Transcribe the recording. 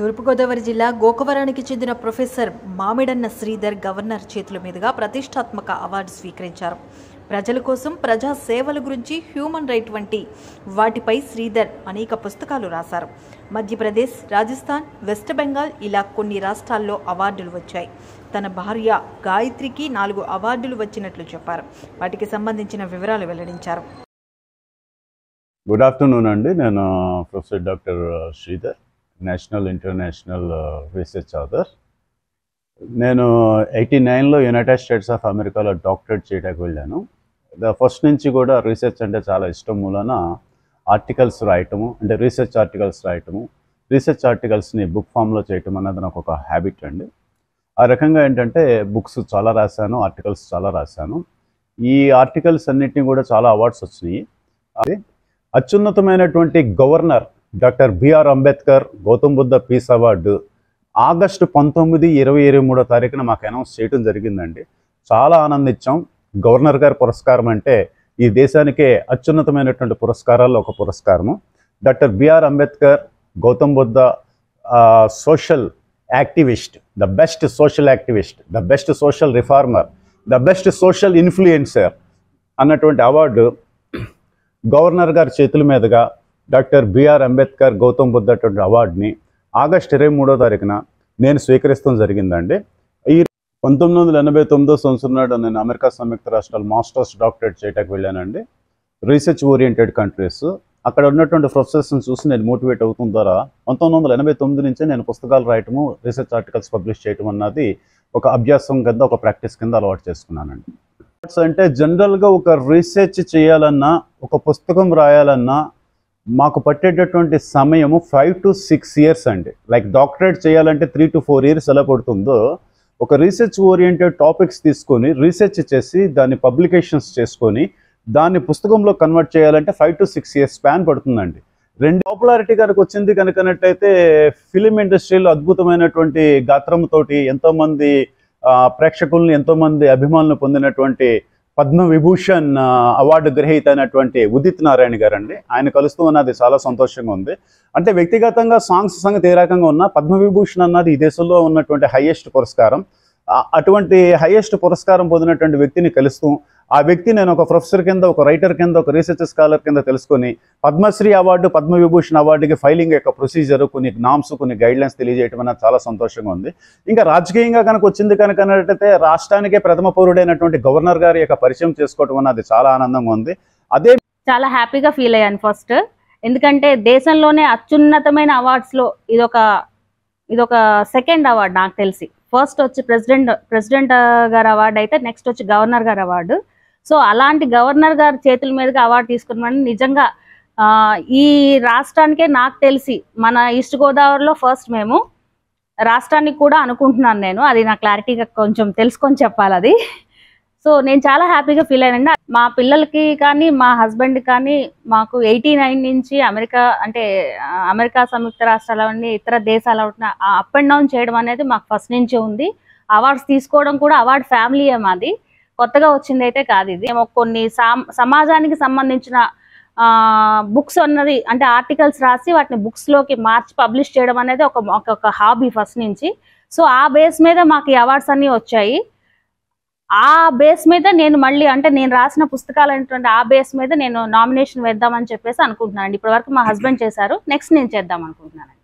తూర్పుగోదావరి జిల్లా గోకవరానికి చెందిన professor మామిడన్న Sridhar governor చేతుల మీదుగా ప్రతిష్టాత్మక అవార్డు స్వీకరించారు ప్రజల కోసం ప్రజా సేవల గురించి హ్యూమన్ రైట్ వంటి వాటిపై శ్రీధర్ అనేక పుస్తకాలు రాశారు మధ్యప్రదేశ్ రాజస్థాన్ వెస్ట్ బెంగాల్ ఇలా కొన్ని రాష్ట్రాల్లో అవార్డులు వచ్చాయి తన భార్య గాయత్రికి నాలుగు అవార్డులు వచ్చినట్లు చెప్పారు వాటికి సంబంధించిన వివరాలు వెల్లడించారు గుడ్ ఆఫ్టర్నూన్ అండి నేను professor doctor Sridhar national international research author నేను ఎయిటీ నైన్లో యునైటెడ్ స్టేట్స్ ఆఫ్ అమెరికాలో డాక్టరేట్ చేయడానికి వెళ్ళాను ద ఫస్ట్ నుంచి కూడా రీసెర్చ్ అంటే చాలా ఇష్టం మూలన ఆర్టికల్స్ రాయటము అంటే రీసెర్చ్ ఆర్టికల్స్ రాయటము రీసెర్చ్ ఆర్టికల్స్ని బుక్ ఫామ్లో చేయటం అన్నది నాకు ఒక హ్యాబిట్ అండి ఆ రకంగా ఏంటంటే బుక్స్ చాలా రాశాను ఆర్టికల్స్ చాలా రాశాను ఈ ఆర్టికల్స్ అన్నిటిని కూడా చాలా అవార్డ్స్ వచ్చినాయి అది అత్యున్నతమైనటువంటి governor doctor B R Ambedkar Gautam Buddha peace award August పంతొమ్మిది ఇరవై ఇరవై మూడో తారీఖున మాకు అనౌన్స్ చేయడం జరిగిందండి చాలా ఆనందించాం గవర్నర్ గారి పురస్కారం అంటే ఈ దేశానికే అత్యున్నతమైనటువంటి పురస్కారాల్లో ఒక పురస్కారము doctor B R Ambedkar Gautam Buddha social activist the best social activist the best social reformer the best social influencer అన్నటువంటి అవార్డు గవర్నర్ గారి చేతుల మీదుగా డాక్టర్ బిఆర్ అంబేద్కర్ గౌతమ్ బుద్ధ అటువంటి అవార్డుని ఆగస్ట్ ఇరవై మూడో తారీఖున నేను స్వీకరిస్తాం జరిగిందండి ఈ పంతొమ్మిది వందల ఎనభై తొమ్మిదో సంవత్సరం నాడు నేను అమెరికా సంయుక్త రాష్ట్రాలు మాస్టర్స్ డాక్టరేట్ చేయడానికి వెళ్ళానండి రీసెర్చ్ ఓరియంటెడ్ కంట్రీస్ అక్కడ ఉన్నటువంటి ప్రొఫెసర్స్ని చూసి నేను మోటివేట్ అవుతున్న ద్వారా పంతొమ్మిది వందల ఎనభై తొమ్మిది నుంచే నేను పుస్తకాలు రాయటము రీసెర్చ్ ఆర్టికల్స్ పబ్లిష్ చేయటం అన్నది ఒక అభ్యాసం కింద ఒక ప్రాక్టీస్ కింద అలవాటు చేసుకున్నానండి అంటే జనరల్గా ఒక రీసెర్చ్ చేయాలన్నా ఒక పుస్తకం రాయాలన్నా మాకు పట్టేటటువంటి సమయము ఫైవ్ టు సిక్స్ ఇయర్స్ అండి లైక్ డాక్టరేట్ చేయాలంటే త్రీ టు ఫోర్ ఇయర్స్ ఎలా పడుతుందో ఒక రీసెర్చ్ ఓరియంటెడ్ టాపిక్స్ తీసుకొని రీసెర్చ్ చేసి దాన్ని పబ్లికేషన్స్ చేసుకొని దాన్ని పుస్తకంలో కన్వర్ట్ చేయాలంటే five to six years span పడుతుందండి రెండు పాపులారిటీ కనుక వచ్చింది కనుకనట్టయితే ఫిలిం ఇండస్ట్రీలో అద్భుతమైనటువంటి గాత్రంతోటి ఎంతోమంది ఆ, ప్రేక్షకుల్ని ఎంతోమంది అభిమానులు పొందినటువంటి పద్మ విభూషణ్ ఆ, అవార్డు గ్రహీత అయినటువంటి ఉదిత్ నారాయణ గారు అండి ఆయన కలుస్తూ ఉన్నది చాలా సంతోషంగా ఉంది అంటే వ్యక్తిగతంగా సాంగ్స్ సంగతి ఏ రకంగా ఉన్నా పద్మ విభూషణ్ అన్నది ఈ దేశంలో ఉన్నటువంటి హైయెస్ట్ పురస్కారం ఆ, అటువంటి హైయెస్ట్ పురస్కారం పొందినటువంటి వ్యక్తిని కలుస్తూ ఆ వ్యక్తి నేను ఒక ప్రొఫెసర్ కింద ఒక రైటర్ కింద ఒక రీసెర్చ్ స్కాలర్ కింద తెలుసుకొని పద్మశ్రీ అవార్డు పద్మ విభూషణ్ అవార్డుకి ఫైలింగ్ యొక్క ప్రొసీజర్ కొన్ని నామ్స్ కొన్ని గైడ్ లైన్స్ తెలియజేయడం అనేది చాలా సంతోషంగా ఉంది ఇంకా రాజకీయంగా కనుక వచ్చింది కనుక అన్నట్టయితే రాష్ట్రానికే ప్రథమ పౌరుడైనటువంటి గవర్నర్ గారి యొక్క పరిచయం చేసుకోవడం అన్నది చాలా ఆనందంగా ఉంది అదే చాలా హ్యాపీగా ఫీల్ అయ్యాను ఫస్ట్ ఎందుకంటే దేశంలోనే అత్యున్నతమైన అవార్డ్స్లో ఇదొక ఇదొక సెకండ్ అవార్డ్ నాకు తెలిసి ఫస్ట్ వచ్చి ప్రెసిడెంట్ ప్రెసిడెంట్ గారి అవార్డు అయితే నెక్స్ట్ వచ్చి గవర్నర్ గారి అవార్డు సో అలాంటి గవర్నర్ గారి చేతుల మీదుగా అవార్డు తీసుకున్నామని నిజంగా ఆ, ఈ రాష్ట్రానికే నాకు తెలిసి మన ఈస్ట్ గోదావరిలో ఫస్ట్ మేము రాష్ట్రానికి కూడా అనుకుంటున్నాను నేను అది నా క్లారిటీగా కొంచెం తెలుసుకొని చెప్పాలి అది సో నేను చాలా హ్యాపీగా ఫీల్ అయ్యానండి మా పిల్లలకి కానీ మా హస్బెండ్ కానీ మాకు ఎయిటీ నైన్ నుంచి అమెరికా అంటే ఆ, అమెరికా సంయుక్త రాష్ట్రాలన్నీ ఇతర దేశాలు అప్ అండ్ డౌన్ చేయడం అనేది మాకు ఫస్ట్ నుంచే ఉంది అవార్డ్స్ తీసుకోవడం కూడా అవార్డ్ ఫ్యామిలీయే మాది కొత్తగా వచ్చింది అయితే కాదు ఇది మేము కొన్ని సామ్- సమాజానికి సంబంధించిన బుక్స్ అన్నది అంటే ఆర్టికల్స్ రాసి వాటిని బుక్స్ లోకి మార్చి పబ్లిష్ చేయడం అనేది ఒక ఒక- ఒక హాబీ ఫస్ట్ నుంచి సో ఆ బేస్ మీద మాకు ఈ అవార్డ్స్ అన్ని వచ్చాయి ఆ బేస్ మీద నేను మళ్ళీ అంటే నేను రాసిన పుస్తకాలు అనేటువంటి ఆ బేస్ మీద నేను నామినేషన్ వేద్దామని చెప్పేసి అనుకుంటున్నాను ఇప్పటి వరకు మా హస్బెండ్ చేశారు నెక్స్ట్ నేను చేద్దాం అనుకుంటున్నాను